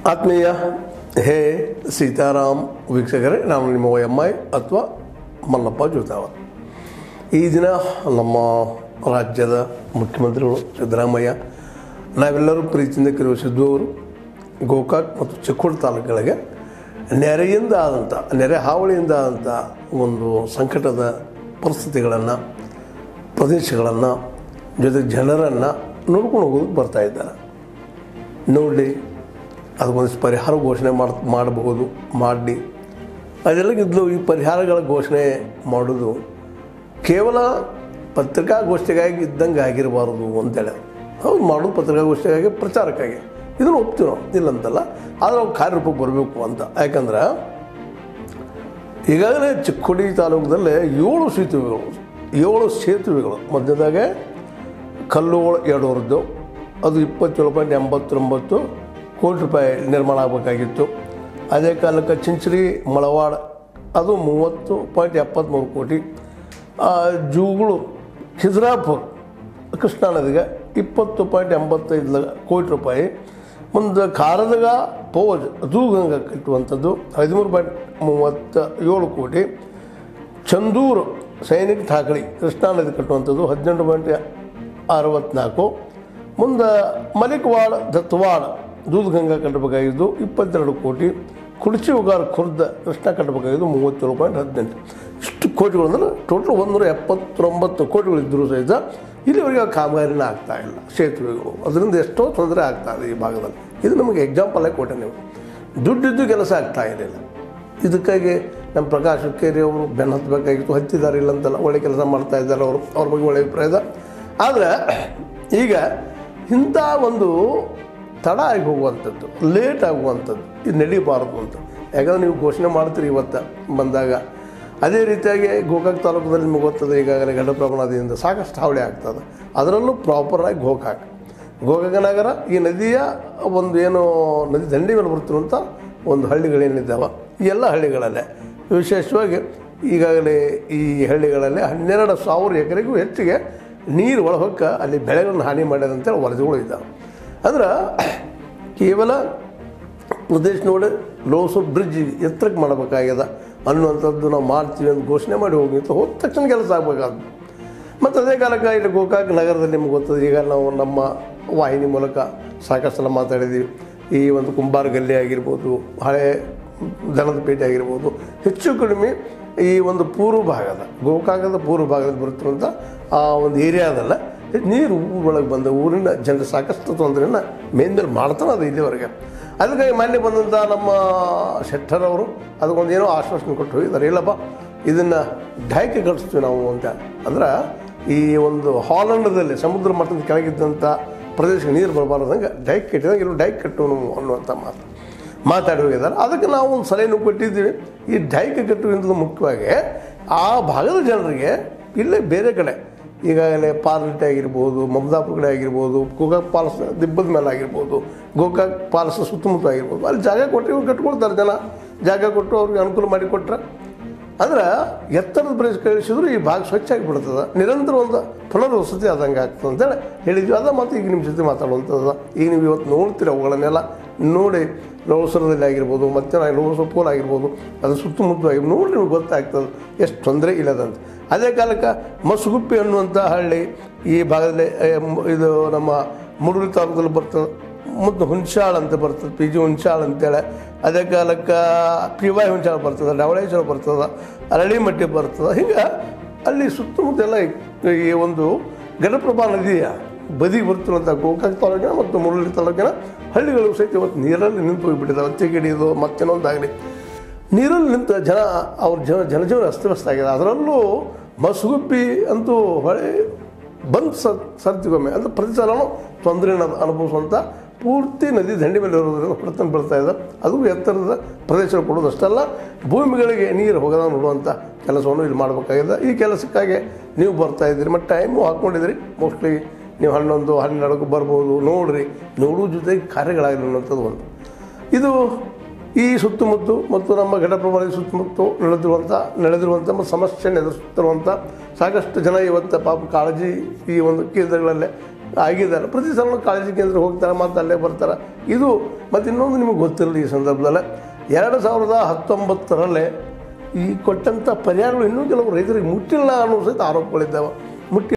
ಆತ್ಮೀಯ ಹೇ ಸೀತಾರಾಮ್ ವೀಕ್ಷಕರೇ ನಾನು ನಿಮ್ಮ ಎಮ್ ಐ ಅಥವಾ ಮಲ್ಲಪ್ಪ ಜೋತಾವ ಈ ದಿನ ನಮ್ಮ ರಾಜ್ಯದ ಮುಖ್ಯಮಂತ್ರಿಗಳು ಸಿದ್ದರಾಮಯ್ಯ ನಾವೆಲ್ಲರೂ ಪ್ರೀತಿಯಿಂದ ಕರೆಯುವ ಸಿದ್ದು ಅವರು ಗೋಕಾಕ್ ಮತ್ತು ಚಿಕ್ಕೋಡಿ ತಾಲೂಕುಗಳಿಗೆ ನೆರೆಯಿಂದ ಆದಂಥ ನೆರೆ ಹಾವಳಿಯಿಂದ ಆದಂಥ ಒಂದು ಸಂಕಟದ ಪರಿಸ್ಥಿತಿಗಳನ್ನು ಪ್ರದೇಶಗಳನ್ನು ಜೊತೆಗೆ ಜನರನ್ನು ನೋಡ್ಕೊಂಡು ಹೋಗೋದಕ್ಕೆ ಬರ್ತಾ ಇದ್ದಾರೆ ನೋಡಿ ಅದಕ್ಕೊಂದಿಷ್ಟು ಪರಿಹಾರ ಘೋಷಣೆ ಮಾಡಿ ಮಾಡಬಹುದು ಮಾಡಿ ಅದೆಲ್ಲಗಿದ್ಲು ಈ ಪರಿಹಾರಗಳ ಘೋಷಣೆ ಮಾಡೋದು ಕೇವಲ ಪತ್ರಿಕಾಗೋಷ್ಠಿಗಾಗಿ ಇದ್ದಂಗೆ ಆಗಿರಬಾರ್ದು ಅಂತೇಳಿ ಹೌದು ಮಾಡೋದು ಪತ್ರಿಕಾಗೋಷ್ಠಿಗಾಗಿ ಪ್ರಚಾರಕ್ಕಾಗಿ ಇದನ್ನು ಒಪ್ತೀವಿ ನಾವು ಇಲ್ಲಂತಲ್ಲ ಆದರೆ ಅವ್ರು ಕಾರ್ಯರೂಪಕ್ಕೆ ಬರಬೇಕು ಅಂತ ಯಾಕಂದ್ರೆ ಈಗಾಗಲೇ ಚಿಕ್ಕೋಡಿ ತಾಲೂಕದಲ್ಲೇ ಏಳು ಸೇತುವೆಗಳು ಏಳು ಸೇತುವೆಗಳು ಮಧ್ಯದಾಗೆ ಕಲ್ಲುಗಳು ಎರಡೂರದ್ದು ಅದು ಇಪ್ಪತ್ತೇಳು ಪಾಯಿಂಟ್ ಎಂಬತ್ತೊಂಬತ್ತು ಕೋಟಿ ರೂಪಾಯಿ ನಿರ್ಮಾಣ ಆಗಬೇಕಾಗಿತ್ತು ಅದೇ ಕಾಲಕ್ಕೆ ಚಿಂಚಲಿ ಮಳವಾಡ ಅದು ಮೂವತ್ತು ಪಾಯಿಂಟ್ ಎಪ್ಪತ್ತ್ಮೂರು ಕೋಟಿ ಆ, ಜೂಗಳು ಖಿಜ್ರಾಪುರ್ ಕೃಷ್ಣಾ ನದಿಗೆ ಇಪ್ಪತ್ತು ಪಾಯಿಂಟ್ ಎಂಬತ್ತೈದು ಲ- ಕೋಟಿ ರೂಪಾಯಿ ಮುಂದೆ ಕಾರದಗ ಪೋಜ್ ದೂಗಂಗ ಕಟ್ಟುವಂಥದ್ದು ಹದಿಮೂರು ಪಾಯಿಂಟ್ ಮೂವತ್ತ ಏಳು ಕೋಟಿ ಚಂದೂರು ಸೈನಿಕ ಠಾಕಳಿ ಕೃಷ್ಣಾ ನದಿ ಕಟ್ಟುವಂಥದ್ದು ಹದಿನೆಂಟು ಪಾಯಿಂಟ್ ಅರವತ್ನಾಲ್ಕು ಮುಂದೆ ಮಲಿಕ್ವಾಡ ದತ್ವಾಡ ದೂದ್ಗಂಗಾ ಕಟ್ಟಬೇಕಾಗಿದ್ದು ಇಪ್ಪತ್ತೆರಡು ಕೋಟಿ ಕುಡ್ಚಿ ಉಗಾರ್ ಖುರ್ದ ಕೃಷ್ಣ ಕಟ್ಟಬೇಕಾಗಿದ್ದು ಮೂವತ್ತೇಳು ಪಾಯಿಂಟ್ ಹದಿನೆಂಟು ಇಷ್ಟು ಕೋಟಿಗಳು ಅಂದ್ರೆ ಟೋಟಲ್ ಒಂದೂರ ಎಪ್ಪತ್ತೊಂಬತ್ತು ಕೋಟಿಗಳಿದ್ದರೂ ಸಹಿತ ಇಲ್ಲಿವರೆಗೆ ಆ ಕಾಮಗಾರಿನ ಆಗ್ತಾ ಇಲ್ಲ ಸೇತುವೆಗಳು ಅದರಿಂದ ಎಷ್ಟೋ ತೊಂದರೆ ಆಗ್ತಾ ಇದೆ ಈ ಭಾಗದಲ್ಲಿ ಇದು ನಮಗೆ ಎಕ್ಸಾಂಪಲ್ ಆಗಿ ಕೊಟ್ಟೆ ನೀವು ದುಡ್ಡಿದ್ದು ಕೆಲಸ ಆಗ್ತಾ ಇರಲಿಲ್ಲ ಇದಕ್ಕಾಗಿ ನಮ್ಮ ಪ್ರಕಾಶ್ ಹುಕ್ಕೇರಿ ಅವರು ಬೆನ್ನು ಹತ್ತಬೇಕಾಗಿತ್ತು ಹತ್ತಿದ್ದಾರೆ ಇಲ್ಲ ಅಂತಲ್ಲ ಒಳ್ಳೆ ಕೆಲಸ ಮಾಡ್ತಾ ಇದ್ದಾರೆ ಅವರು ಅವ್ರ ಬಗ್ಗೆ ಒಳ್ಳೆ ಅಭಿಪ್ರಾಯ ಇದೆ ಆದರೆ ಈಗ ಇಂಥ ಒಂದು ತಡ ಆಗಿ ಹೋಗುವಂಥದ್ದು ಲೇಟ್ ಆಗುವಂಥದ್ದು ಇದು ನಡೀಬಾರದು ಅಂತ ಯಾಕಂದ್ರೆ ನೀವು ಘೋಷಣೆ ಮಾಡ್ತೀರಿ ಇವತ್ತು ಬಂದಾಗ ಅದೇ ರೀತಿಯಾಗಿ ಗೋಕಾಕ್ ತಾಲೂಕದಲ್ಲಿ ನಿಮಗೆ ಗೊತ್ತದೆ ಈಗಾಗಲೇ ಘಟಪ್ರಭಾ ನದಿಯಿಂದ ಸಾಕಷ್ಟು ಹಾವಳಿ ಆಗ್ತದೆ ಅದರಲ್ಲೂ ಪ್ರಾಪರಾಗಿ ಗೋಕಾಕ್ ಗೋಕಾಕ ನಗರ ಈ ನದಿಯ ಒಂದು ಏನು ನದಿ ದಂಡಿ ಮೇಲೆ ಬರ್ತಿರುವಂಥ ಒಂದು ಹಳ್ಳಿಗಳೇನಿದ್ದಾವೆ ಈ ಎಲ್ಲ ಹಳ್ಳಿಗಳಲ್ಲೇ ವಿಶೇಷವಾಗಿ ಈಗಾಗಲೇ ಈ ಹಳ್ಳಿಗಳಲ್ಲಿ ಹನ್ನೆರಡು ಸಾವಿರ ಎಕರೆಗೂ ಹೆಚ್ಚಿಗೆ ನೀರು ಒಳಹೊಕ್ಕ ಅಲ್ಲಿ ಬೆಳೆಗಳನ್ನು ಹಾನಿ ಮಾಡ್ಯದ ಅಂತೇಳಿ ವರದಿಗಳು ಇದ್ದಾವೆ ಅಂದ್ರೆ ಕೇವಲ ಪ್ರದೇಶ ನೋಡಿ ಲೋಸು ಬ್ರಿಡ್ಜ್ ಎತ್ತರಕ್ಕೆ ಮಾಡಬೇಕಾಗ್ಯದ ಅನ್ನುವಂಥದ್ದು ನಾವು ಮಾಡ್ತೀವಿ ಅಂತ ಘೋಷಣೆ ಮಾಡಿ ಹೋಗಿ ಅಂತ ಹೋದ ತಕ್ಷಣ ಕೆಲಸ ಆಗಬೇಕಾದ್ದು ಮತ್ತು ಅದೇ ಕಾಲಕ್ಕೆ ಇಲ್ಲಿ ಗೋಕಾಕ್ ನಗರದಲ್ಲಿ ನಿಮ್ಗೆ ಗೊತ್ತದೆ ಈಗ ನಾವು ನಮ್ಮ ವಾಹಿನಿ ಮೂಲಕ ಸಾಕಷ್ಟು ಸಲ ಮಾತಾಡಿದ್ದೀವಿ ಈ ಒಂದು ಕುಂಬಾರ ಗಲ್ಲಿ ಆಗಿರ್ಬೋದು ಹಳೆ ದನದ ಪೇಟೆ ಆಗಿರ್ಬೋದು ಹೆಚ್ಚು ಕಡಿಮೆ ಈ ಒಂದು ಪೂರ್ವ ಭಾಗದ ಗೋಕಾಕದ ಪೂರ್ವ ಭಾಗದಲ್ಲಿ ಬರುತ್ತಿರುವಂಥ ಆ ಒಂದು ಏರಿಯಾದಲ್ಲ ನೀರು ಊರೊಳಗೆ ಬಂದ ಊರಿನ ಜನರು ಸಾಕಷ್ಟು ತೊಂದರೆಯನ್ನು ಮೇಂದಲ್ಲಿ ಮಾಡ್ತಾನೆ ಅದು ಇಲ್ಲಿವರೆಗೆ ಅದಕ್ಕಾಗಿ ಮೊನ್ನೆ ಬಂದಂಥ ನಮ್ಮ ಶೆಟ್ಟರ್ ಅವರು ಅದಕ್ಕೊಂದು ಏನೋ ಆಶ್ವಾಸನೆ ಕೊಟ್ಟು ಹೋಗಿದ್ದಾರೆ ಇಲ್ಲಪ್ಪ ಇದನ್ನು ಡೈಕೆ ಕಳಿಸ್ತೀವಿ ನಾವು ಅಂತ ಅಂದ್ರೆ ಈ ಒಂದು ಹಾಲಂಡದಲ್ಲಿ ಸಮುದ್ರ ಮಟ್ಟದ ಕೆಳಗಿದ್ದಂಥ ಪ್ರದೇಶಕ್ಕೆ ನೀರು ಬರಬಾರ್ದಂಗೆ ಡೈಕ್ ಕಟ್ಟಿದಾಗ ಇಲ್ಲೂ ಡೈಕ್ ಕಟ್ಟೋನು ಅನ್ನುವಂಥ ಮಾತು ಮಾತಾಡಿ ಹೋಗಿದ್ದಾರೆ ಅದಕ್ಕೆ ನಾವು ಒಂದು ಸಲಹೆನೂ ಕೊಟ್ಟಿದ್ದೀವಿ ಈ ಡೈಕ್ ಕಟ್ಟುವಂಥದ್ದು ಮುಖ್ಯವಾಗಿ ಆ ಭಾಗದ ಜನರಿಗೆ ಇಲ್ಲೇ ಬೇರೆ ಕಡೆ ಈಗಾಗಲೇ ಪಾರ್ಲಿಟ್ ಆಗಿರ್ಬೋದು ಮಮದಾಪುರ ಕಡೆ ಆಗಿರ್ಬೋದು ಗೋಕಾಕ್ ಪಾಲಸ್ ದಿಬ್ಬದ ಮೇಲೆ ಆಗಿರ್ಬೋದು ಗೋಕಾಕ್ ಪಾಲಸ್ ಸುತ್ತಮುತ್ತ ಆಗಿರ್ಬೋದು ಅಲ್ಲಿ ಜಾಗ ಕೊಟ್ಟು ಇವ್ರು ಕಟ್ಕೊಳ್ತಾರೆ ಜನ ಜಾಗ ಕೊಟ್ಟು ಅವ್ರಿಗೆ ಅನುಕೂಲ ಮಾಡಿ ಕೊಟ್ರೆ ಅಂದ್ರೆ ಎತ್ತರದ ಪ್ರದೇಶ ಕಳಿಸಿದ್ರು ಈ ಭಾಗ ಸ್ವಚ್ಛ ಆಗಿಬಿಡ್ತದೆ ನಿರಂತರ ಒಂದು ಪುನರ್ವಸತಿ ಆದಂಗೆ ಆಗ್ತದೆ ಅಂತೇಳಿ ಹೇಳಿದ್ವಿ ಅದ ಮತ್ತು ಈಗ ನಿಮ್ಮ ಜೊತೆ ಮಾತಾಡುವಂಥದ್ದು ಈಗ ನೀವು ಇವತ್ತು ನೋಡ್ತೀರಿ ಅವುಗಳನ್ನೆಲ್ಲ ನೋಡಿ ಲೋಸರದಲ್ಲಿ ಆಗಿರ್ಬೋದು ಮತ್ತೆ ಲೋಸ ಪೋಲ್ ಆಗಿರ್ಬೋದು ಅದು ಸುತ್ತಮುತ್ತ ಆಗಿ ನೋಡಿ ನಿಮ್ಗೆ ಗೊತ್ತಾಗ್ತದೆ ಎಷ್ಟು ತೊಂದರೆ ಇಲ್ಲದಂತ ಅದೇ ಕಾಲಕ್ಕೆ ಮಸುಗುಪ್ಪಿ ಅನ್ನುವಂಥ ಹಳ್ಳಿ ಈ ಭಾಗದಲ್ಲಿ ಏ, ಮ್- ಇದು ನಮ್ಮ ಮುಡುಗು ತಾಲೂಕಲ್ಲಿ ಬರ್ತದೆ ಮತ್ತು ಹುಣಸಾಳ ಅಂತ ಬರ್ತದೆ ಪಿ ಜಿ ಹುಣಸಾಳ ಅಂತೇಳಿ ಅದೇ ಕಾಲಕ್ಕೆ ಪಿ ವೈ ಹುಣಸಾಳ ಬರ್ತದೆ ಡವಳೇಶ್ವರ ಬರ್ತದೆ ಅರಳಿಮಟ್ಟಿ ಬರ್ತದೆ ಹಿಂಗೆ ಅಲ್ಲಿ ಸುತ್ತಮುತ್ತ ಎಲ್ಲ ಈ ಒಂದು ಘಟಪ್ರಭಾ ನದಿಯ ಬದಿಗೆ ಬರ್ತಿರುವಂಥ ಗೋಕಾಕ್ ತಾಲೂಕಿನ ಮತ್ತು ಮುರುಳಿ ತಾಲೂಕಿನ ಹಳ್ಳಿಗಳು ಸಹಿತ ಇವತ್ತು ನೀರಲ್ಲಿ ನಿಂತು ಹೋಗಿಬಿಟ್ಟಿದ್ದಾವೆ ಅತ್ತಿಗಿಡಿದು ಮತ್ತೇನೊಂದಾಗಲಿ ನೀರಲ್ಲಿ ನಿಂತ ಜನ ಅವ್ರ ಜನ ಜನಜೀವನ ಅಸ್ತವ್ಯಸ್ತ ಆಗಿದೆ ಅದರಲ್ಲೂ ಮಸುಗುಪ್ಪಿ ಅಂತೂ ಹೊಳೆ ಬಂದು ಸ ಸರ್ತಿಗೊಮ್ಮೆ ಅಂದರೆ ಪ್ರತಿ ಸಲನೂ ತೊಂದರೆಯನ್ನು ಅನುಭವಿಸುವಂಥ ಪೂರ್ತಿ ನದಿ ದಂಡಿ ಮೇಲೆ ಇರೋದ್ರಿಂದ ಹೊಡೆತನ ಬೀಳ್ತಾ ಇದೆ ಅದು ಎತ್ತರದ ಪ್ರದೇಶ ಕೊಡೋದು ಅಷ್ಟಲ್ಲ ಭೂಮಿಗಳಿಗೆ ನೀರು ಹೋಗದ ನೋಡುವಂಥ ಕೆಲಸವನ್ನು ಇಲ್ಲಿ ಮಾಡಬೇಕಾಗಿದೆ ಈ ಕೆಲಸಕ್ಕಾಗಿ ನೀವು ಬರ್ತಾ ಇದ್ದೀರಿ ಮತ್ತು ಟೈಮು ಹಾಕ್ಕೊಂಡಿದ್ದೀರಿ ಮೋಸ್ಟ್ಲಿ ನೀವು ಹನ್ನೊಂದು ಹನ್ನೆರಡಕ್ಕೂ ಬರ್ಬೋದು ನೋಡ್ರಿ ನೋಡೋ ಜೊತೆಗೆ ಕಾರ್ಯಗಳಾಗಲಿ ಅನ್ನೋಂಥದ್ದು ಒಂದು ಇದು ಈ ಸುತ್ತಮುತ್ತ ಮತ್ತು ನಮ್ಮ ಘಟಪ್ರಭಾವಿ ಸುತ್ತಮುತ್ತ ನಡೆದಿರುವಂಥ ನಡೆದಿರುವಂಥ ಮತ್ತು ಸಮಸ್ಯೆಯನ್ನು ಎದುರಿಸುತ್ತಿರುವಂಥ ಸಾಕಷ್ಟು ಜನ ಇವತ್ತು ಪಾಪ ಕಾಳಜಿ ಈ ಒಂದು ಕೇಂದ್ರಗಳಲ್ಲೇ ಆಗಿದ್ದಾರೆ ಪ್ರತಿ ಸಲ ಕಾಳಜಿ ಕೇಂದ್ರ ಹೋಗ್ತಾರೆ ಮತ್ತು ಅಲ್ಲೇ ಬರ್ತಾರೆ ಇದು ಮತ್ತು ಇನ್ನೊಂದು ನಿಮಗೆ ಗೊತ್ತಿರಲಿ ಈ ಸಂದರ್ಭದಲ್ಲಿ ಎರಡು ಸಾವಿರದ ಹತ್ತೊಂಬತ್ತರಲ್ಲೇ ಈ ಕೊಟ್ಟಂಥ ಪರಿಹಾರಗಳು ಇನ್ನೂ ಕೆಲವು ರೈತರಿಗೆ ಮುಟ್ಟಿಲ್ಲ ಅನ್ನೋ ಸಹಿತ ಆರೋಪಗಳಿದ್ದಾವೆ ಮುಟ್ಟಿ